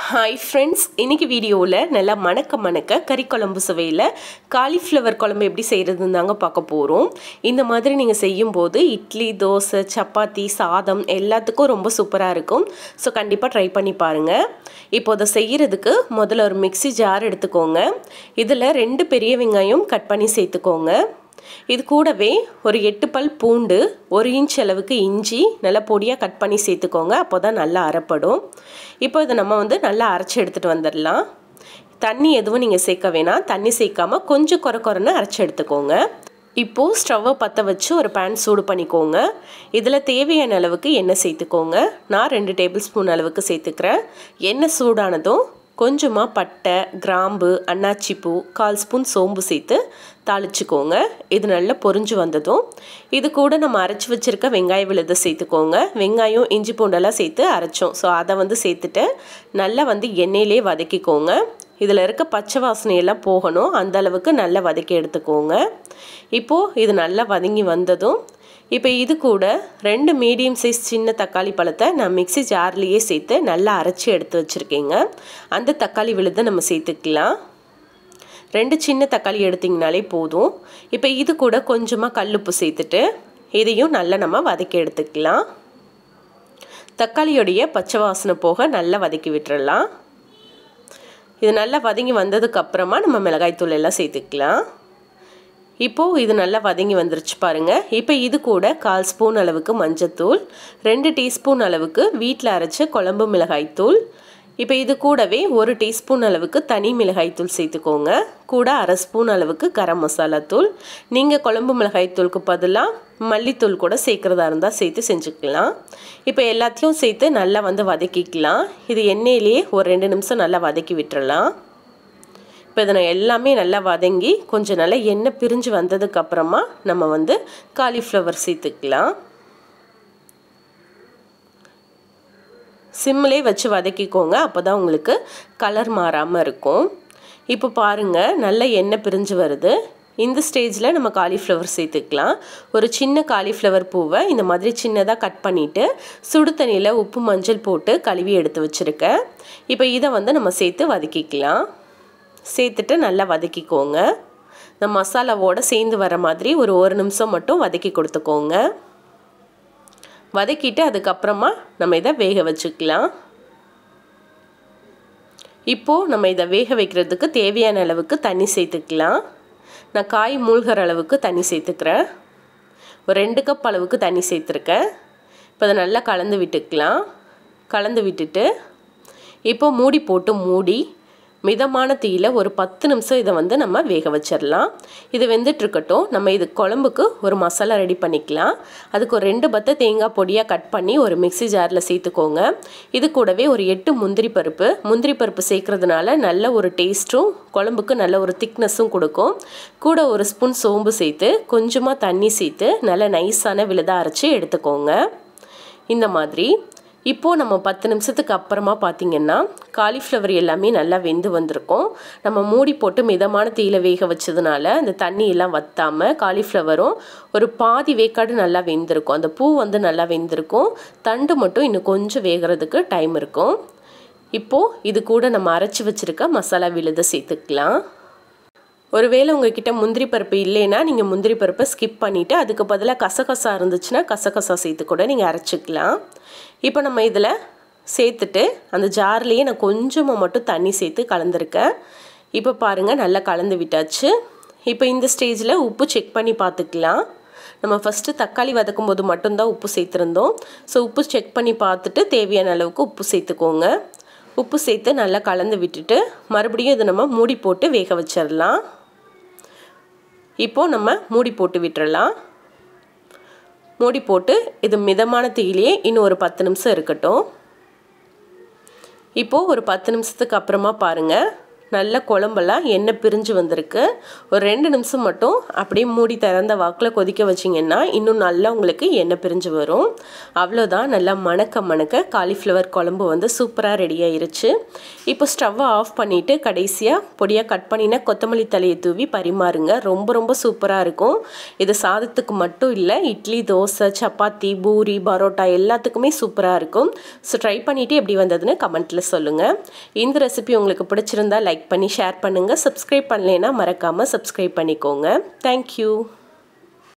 hi friends இன்னைக்கு வீடியோவில் நல்லா மணக்க மணக்க கறி குழம்பு சுவையில் காலிஃப்ளவர் குழம்பு எப்படி செய்கிறதுன்னு தாங்க பார்க்க போகிறோம் இந்த மாதிரி நீங்கள் செய்யும்போது இட்லி தோசை சப்பாத்தி சாதம் எல்லாத்துக்கும் ரொம்ப சூப்பராக இருக்கும் ஸோ கண்டிப்பாக ட்ரை பண்ணி பாருங்கள் இப்போ அதை செய்கிறதுக்கு முதல்ல ஒரு மிக்ஸி ஜார் எடுத்துக்கோங்க இதில் ரெண்டு பெரிய வெங்காயம் கட் பண்ணி சேர்த்துக்கோங்க இது கூடவே ஒரு எட்டு பல் பூண்டு ஒரு இன்ச் அளவுக்கு இஞ்சி நல்லா பொடியாக கட் பண்ணி சேர்த்துக்கோங்க அப்போ தான் நல்லா அரைப்படும் இப்போ இதை நம்ம வந்து நல்லா அரைச்சி எடுத்துகிட்டு வந்துடலாம் தண்ணி எதுவும் நீங்கள் சேர்க்க வேணாம் தண்ணி சேர்க்காம கொஞ்சம் குறை குறைன்னு அரைச்சி எடுத்துக்கோங்க இப்போது ஸ்டவ்வை பற்ற வச்சு ஒரு பேன் சூடு பண்ணிக்கோங்க இதில் தேவையான அளவுக்கு எண்ணெய் சேர்த்துக்கோங்க நான் ரெண்டு டேபிள் ஸ்பூன் அளவுக்கு சேர்த்துக்கிறேன் எண்ணெய் சூடானதும் கொஞ்சமாக பட்டை கிராம்பு அன்னாச்சிப்பூ கால் ஸ்பூன் சோம்பு சேர்த்து தாளிச்சுக்கோங்க இது நல்லா பொரிஞ்சு வந்ததும் இது கூட நம்ம அரைச்சி வச்சுருக்க வெங்காய விழுதை சேர்த்துக்கோங்க வெங்காயம் இஞ்சி பூண்டெல்லாம் சேர்த்து அரைச்சோம் ஸோ அதை வந்து சேர்த்துட்டு நல்லா வந்து எண்ணெயிலே வதக்கிக்கோங்க இதில் இருக்க பச்சை வாசனையெல்லாம் போகணும் அந்த அளவுக்கு நல்லா வதக்கி எடுத்துக்கோங்க இப்போது இது நல்லா வதங்கி வந்ததும் இப்போ இது கூட ரெண்டு மீடியம் சைஸ் சின்ன தக்காளி பழத்தை நான் மிக்சி ஜார்லேயே சேர்த்து நல்லா அரைச்சி எடுத்து வச்சுருக்கேங்க அந்த தக்காளி விழுதை நம்ம சேர்த்துக்கலாம் ரெண்டு சின்ன தக்காளி எடுத்திங்கனாலே போதும் இப்போ இது கூட கொஞ்சமாக கல்லுப்பு சேர்த்துட்டு இதையும் நல்லா நம்ம வதக்கி எடுத்துக்கலாம் தக்காளியோடைய பச்சை வாசனை போக நல்லா வதக்கி விட்டுறலாம் இது நல்லா வதங்கி வந்ததுக்கப்புறமா நம்ம மிளகாய்த்தூள் எல்லாம் சேர்த்துக்கலாம் இப்போது இது நல்லா வதங்கி வந்துருச்சு பாருங்கள் இப்போ இது கூட கால் ஸ்பூன் அளவுக்கு மஞ்சத்தூள் ரெண்டு டீஸ்பூன் அளவுக்கு வீட்டில் அரைச்ச குழம்பு மிளகாய்த்தூள் இப்போ இது கூடவே ஒரு டீஸ்பூன் அளவுக்கு தனி மிளகாய்த்தூள் சேர்த்துக்கோங்க கூட அரை ஸ்பூன் அளவுக்கு கரம் மசாலா தூள் நீங்கள் குழம்பு மிளகாய்த்தூளுக்கு பதிலாக மல்லித்தூள் கூட சேர்க்குறதா இருந்தால் சேர்த்து செஞ்சுக்கலாம் இப்போ எல்லாத்தையும் சேர்த்து நல்லா வந்து வதக்கிக்கலாம் இது எண்ணெயிலேயே ஒரு ரெண்டு நிமிஷம் நல்லா வதக்கி விட்டுறலாம் இப்போ இதை நான் எல்லாமே நல்லா வதங்கி கொஞ்சம் நல்லா எண்ணெய் பிரிஞ்சு வந்ததுக்கப்புறமா நம்ம வந்து காலிஃப்ளவர் சேர்த்துக்கலாம் சிம்மிலே வச்சு வதக்கிக்கோங்க அப்போ தான் உங்களுக்கு கலர் மாறாமல் இருக்கும் இப்போ பாருங்கள் நல்ல எண்ணெய் பிரிஞ்சு வருது இந்த ஸ்டேஜில் நம்ம காலிஃப்ளவர் சேர்த்துக்கலாம் ஒரு சின்ன காலிஃப்ளவர் பூவை இந்த மாதிரி சின்னதாக கட் பண்ணிவிட்டு சுடு தண்ணியில் உப்பு மஞ்சள் போட்டு கழுவி எடுத்து வச்சுருக்கேன் இப்போ இதை வந்து நம்ம சேர்த்து வதக்கிக்கலாம் சேர்த்துட்டு நல்லா வதக்கிக்கோங்க இந்த மசாலாவோடு சேர்ந்து வர மாதிரி ஒரு ஒரு நிமிஷம் மட்டும் வதக்கி கொடுத்துக்கோங்க வதக்கிட்டு அதுக்கப்புறமா நம்ம இதை வேக வச்சுக்கலாம் இப்போது நம்ம இதை வேக வைக்கிறதுக்கு தேவையான அளவுக்கு தண்ணி சேர்த்துக்கலாம் நான் காய் மூழ்கிற அளவுக்கு தண்ணி சேர்த்துக்கிறேன் ஒரு ரெண்டு கப் அளவுக்கு தண்ணி சேர்த்துருக்கேன் இப்போ அதை நல்லா கலந்து விட்டுக்கலாம் கலந்து விட்டுட்டு இப்போ மூடி போட்டு மூடி மிதமான தீயில் ஒரு பத்து நிமிஷம் இதை வந்து நம்ம வேக வச்சிடலாம் இது வெந்துட்டுருக்கட்டும் நம்ம இது குழம்புக்கு ஒரு மசாலா ரெடி பண்ணிக்கலாம் அதுக்கு ஒரு ரெண்டு பத்தை தேங்காய் பொடியாக கட் பண்ணி ஒரு மிக்சி ஜாரில் சேர்த்துக்கோங்க இது கூடவே ஒரு எட்டு முந்திரி பருப்பு முந்திரி பருப்பு சேர்க்குறதுனால நல்ல ஒரு டேஸ்ட்டும் குழம்புக்கு நல்ல ஒரு திக்னஸும் கொடுக்கும் கூட ஒரு ஸ்பூன் சோம்பு சேர்த்து கொஞ்சமாக தண்ணி சேர்த்து நல்லா நைஸான விழுதாக அரைச்சி எடுத்துக்கோங்க இந்த மாதிரி இப்போது நம்ம பத்து நிமிஷத்துக்கு அப்புறமா பார்த்திங்கன்னா காலிஃப்ளவர் எல்லாமே நல்லா வெந்து வந்திருக்கும் நம்ம மூடி போட்டு மிதமான தீயில் வேக வச்சதுனால அந்த தண்ணி எல்லாம் வத்தாமல் காலிஃப்ளவரும் ஒரு பாதி வேக்காடு நல்லா வெந்திருக்கும் அந்த பூ வந்து நல்லா வெந்திருக்கும் தண்டு மட்டும் இன்னும் கொஞ்சம் வேகிறதுக்கு டைம் இருக்கும் இப்போது இது கூட நம்ம அரைச்சி வச்சுருக்க மசாலா விழுதை சேர்த்துக்கலாம் ஒருவேளை உங்ககிட்ட முந்திரி பருப்பு இல்லைன்னா நீங்கள் முந்திரி பருப்பை ஸ்கிப் பண்ணிவிட்டு அதுக்கு பதிலாக கசகசா இருந்துச்சுன்னா கசகசா சேர்த்து கூட நீங்கள் அரைச்சிக்கலாம் இப்போ நம்ம இதில் சேர்த்துட்டு அந்த ஜார்லேயே நான் கொஞ்சமாக மட்டும் தண்ணி சேர்த்து கலந்துருக்கேன் இப்போ பாருங்கள் நல்லா கலந்து விட்டாச்சு இப்போ இந்த ஸ்டேஜில் உப்பு செக் பண்ணி பார்த்துக்கலாம் நம்ம ஃபஸ்ட்டு தக்காளி வதக்கும் போது மட்டும்தான் உப்பு சேர்த்துருந்தோம் ஸோ உப்பு செக் பண்ணி பார்த்துட்டு தேவையான அளவுக்கு உப்பு சேர்த்துக்கோங்க உப்பு சேர்த்து நல்லா கலந்து விட்டுட்டு மறுபடியும் இதை நம்ம மூடி போட்டு வேக வச்சிடலாம் இப்போது நம்ம மூடி போட்டு விட்டுறலாம் மூடி போட்டு இது மிதமான தீயிலேயே இன்னும் ஒரு பத்து நிமிஷம் இருக்கட்டும் இப்போது ஒரு பத்து நிமிஷத்துக்கு அப்புறமா பாருங்கள் நல்ல குழம்பெல்லாம் எண்ணெய் பிரிஞ்சு வந்திருக்கு ஒரு ரெண்டு நிமிஷம் மட்டும் அப்படியே மூடி திறந்த வாக்கில் கொதிக்க வச்சிங்கன்னா இன்னும் நல்லா உங்களுக்கு எண்ணெய் பிரிஞ்சு வரும் அவ்வளோதான் நல்லா மணக்க மணக்க காலிஃப்ளவர் குழம்பு வந்து சூப்பராக ரெடி ஆயிருச்சு இப்போ ஸ்டவ்வை ஆஃப் பண்ணிவிட்டு கடைசியாக பொடியாக கட் பண்ணின கொத்தமல்லி தலையை தூவி பரிமாறுங்க ரொம்ப ரொம்ப சூப்பராக இருக்கும் இது சாதத்துக்கு மட்டும் இல்லை இட்லி தோசை சப்பாத்தி பூரி பரோட்டா எல்லாத்துக்குமே சூப்பராக இருக்கும் ஸோ ட்ரை பண்ணிவிட்டு எப்படி வந்ததுன்னு கமெண்ட்டில் சொல்லுங்கள் இந்த ரெசிபி உங்களுக்கு பிடிச்சிருந்தா லைக் பண்ணி ஷேர் பண்ணுங்கள் சப்ஸ்கிரைப் பண்ணலைன்னா மறக்காமல் சப்ஸ்கிரைப் பண்ணிக்கோங்க தேங்க்யூ